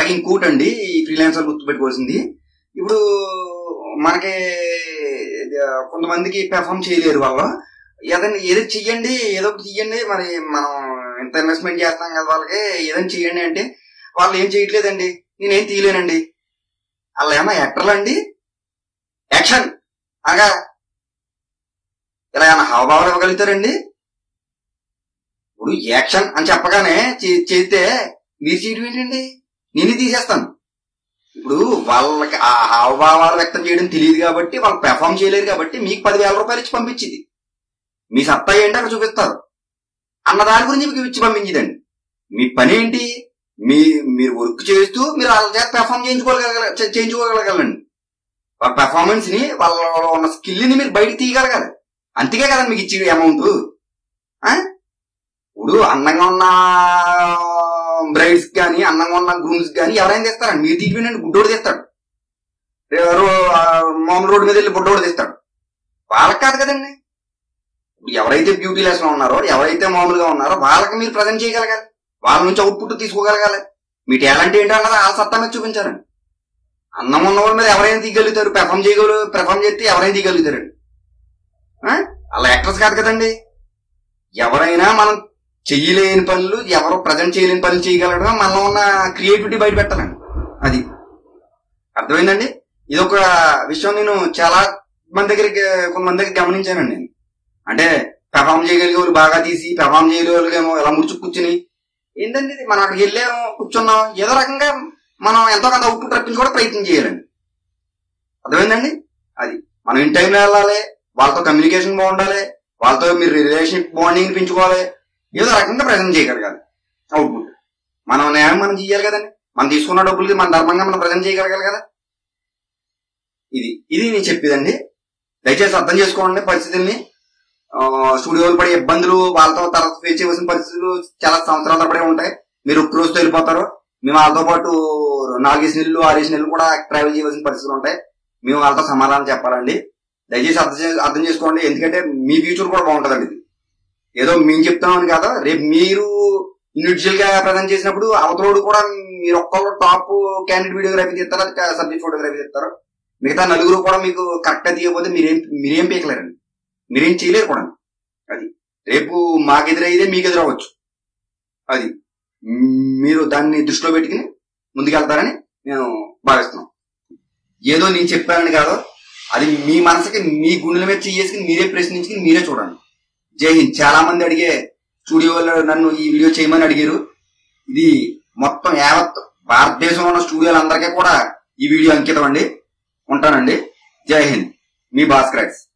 అలాగే ఇంకోటి అండి ఈ ఫ్రీలాన్సర్ గుర్తుపెట్టుకోవాల్సింది ఇప్పుడు మనకి ఇది, కొంతమందికి పెర్ఫామ్ చేయలేరు వాళ్ళు ఏదైనా ఏదో చెయ్యండి ఏదో ఒకటి చెయ్యండి మరి మనం ఎంత ఇన్వెస్ట్మెంట్ చేస్తాం కదా వాళ్ళకి ఏదైనా చెయ్యండి అంటే వాళ్ళు ఏం చేయట్లేదండి నేనేం తీయలేనండి వాళ్ళు ఏమన్నా యాక్టర్లు అండి యాక్షన్ అనగా ఇలా ఏమైనా హావభావాలు ఇవ్వగలుగుతారండి ఇప్పుడు యాక్షన్ అని చెప్పగానే చే- చేస్తే మీరు చేయడం ఏంటండి నేనే తీసేస్తాను ఇప్పుడు వాళ్ళకి ఆ హావభావాలు వ్యక్తం చేయడం తెలియదు కాబట్టి వాళ్ళు పెర్ఫామ్ చేయలేరు కాబట్టి మీకు పదివేల రూపాయలు ఇచ్చి పంపించింది మీ సత్తా ఏంటి అక్కడ చూపిస్తారు అన్న దాని గురించి మీకు ఇచ్చి పంపించిందండి మీ పని ఏంటి మీ మీరు వర్క్ చేస్తూ మీరు వాళ్ళ చేత పెర్ఫామ్ చేయించుకోగల చే- చేయించుకోగలగాలండి వాళ్ళ పెర్ఫార్మెన్స్ ని వాళ్ళ ఉన్న స్కిల్ ని మీరు బయటకు తీయగలగాలి అంతకే కదా మీకు ఇచ్చే అమౌంట్ ఇప్పుడు అందంగా ఉన్న బ్రైడ్స్ కానీ అందంగా ఉన్న గ్రూమ్స్ కానీ ఎవరైనా తెస్తారండి మీరు తీపినండి గుడ్డోడు తెస్తాడు ఎవరు ఆ, మామూలు రోడ్డు మీద వెళ్ళి బుడ్డోడు తెస్తాడు వాళ్ళకి కాదు కదండి ఇప్పుడు ఎవరైతే బ్యూటీ లెస్ లో ఉన్నారో ఎవరైతే మామూలుగా ఉన్నారో వాళ్ళకి మీరు ప్రజెంట్ చేయగలగాలి వాళ్ళ నుంచి అవుట్పుట్ తీసుకోగలగాలి మీ టాలెంట్ ఏంటో అన్నది వాళ్ళ సత్తా మీద చూపించారండి అన్నం ఉన్న వాళ్ళ మీద ఎవరైనా తీయగలుగుతారు పెర్ఫామ్ చేయగలరు పెర్ఫామ్ చేస్తే ఎవరైనా తీయగలుగుతారండి ఆ? వాళ్ళ యాక్టర్స్ కాదు కదండి ఎవరైనా మనం చెయ్యలేని పనులు ఎవరు ప్రజెంట్ చేయలేని పనులు చేయగలగడం మనలో ఉన్న క్రియేటివిటీ బయట పెట్టాలండి అది అర్థమైందండి ఇది ఒక విషయం నేను చాలా మంది దగ్గరికి కొంతమంది దగ్గర గమనించానండి నేను అంటే పెర్ఫామ్ చేయగలిగే వాళ్ళు బాగా తీసి పెర్ఫామ్ చేయగలిగేమో ఇలా ముడుచు కూర్చుని ఏంటండి ఇది మనం అక్కడికి వెళ్ళాము కూర్చున్నాం ఏదో రకంగా మనం ఎంతో కొంత అవుట్పుట్ రప్పించుకోవడం ప్రయత్నం చేయాలండి అర్థమైందండి అది మనం ఇన్ టైంలో వెళ్ళాలి వాళ్ళతో కమ్యూనికేషన్ బాగుండాలి వాళ్ళతో మీరు రిలేషన్ బాండింగ్ పెంచుకోవాలి ఏదో రకంగా ప్రజెంట్ చేయగలగాలి అవుట్పుట్ మనం న్యాయం మనం చేయాలి కదండి మనం తీసుకున్న డబ్బులకి మన ధర్మంగా మనం ప్రజెంట్ చేయగలగాలి కదా ఇది ఇది నేను చెప్పేదండి దయచేసి అర్థం చేసుకోండి పరిస్థితుల్ని ఆ, స్టూడియోలు పడే ఇబ్బందులు వాళ్ళతో తర్వాత ఫేస్ చేయవలసిన పరిస్థితులు చాలా సంవత్సరాల తరబడి ఉంటాయి మీరు ఒక్క రోజుతో వెళ్ళిపోతారు మేము వాళ్ళతో పాటు నాలుగేసి నెలలు ఆరేసి నెలలు కూడా ట్రావెల్ చేయవలసిన పరిస్థితులు ఉంటాయి మేము వాళ్ళతో సమాధానం చెప్పాలండి దయచేసి అర్థం చే- అర్థం చేసుకోండి ఎందుకంటే మీ ఫ్యూచర్ కూడా బాగుంటుందండి ఇది ఏదో మేము చెప్తున్నామని కాదు రేపు మీరు ఇండివిజువల్ గా ప్రజెంట్ చేసినప్పుడు అవతలోడు కూడా మీరు ఒక్కళ్ళు టాప్ క్యాండిడేట్ వీడియోగ్రఫీ తీస్తారు సబ్జెక్ట్ ఫోటోగ్రఫీ తీస్తారు మిగతా నలుగురు కూడా మీకు కరెక్ట్ గా తీయకపోతే మీరేం మీరేం పీకలేరండి మీరేం చేయలేరు కూడా అది రేపు మాకు ఎదురైతే మీకు ఎదురవ్వచ్చు అది మ్, మీరు దాన్ని దృష్టిలో పెట్టుకుని ముందుకెళ్తారని నేను భావిస్తున్నాను ఏదో నేను చెప్పానని కాదు అది మీ మనసుకి మీ గుండెల మీద చేసుకుని మీరే ప్రశ్నించుకుని మీరే చూడండి జై హింద్ చాలా మంది అడిగే స్టూడియోలో నన్ను ఈ వీడియో చేయమని అడిగారు ఇది మొత్తం యావత్ భారతదేశంలో ఉన్న స్టూడియోలందరికీ కూడా ఈ వీడియో అంకితం అండి ఉంటానండి జై హింద్ మీ భాస్కర్ ఎక్స్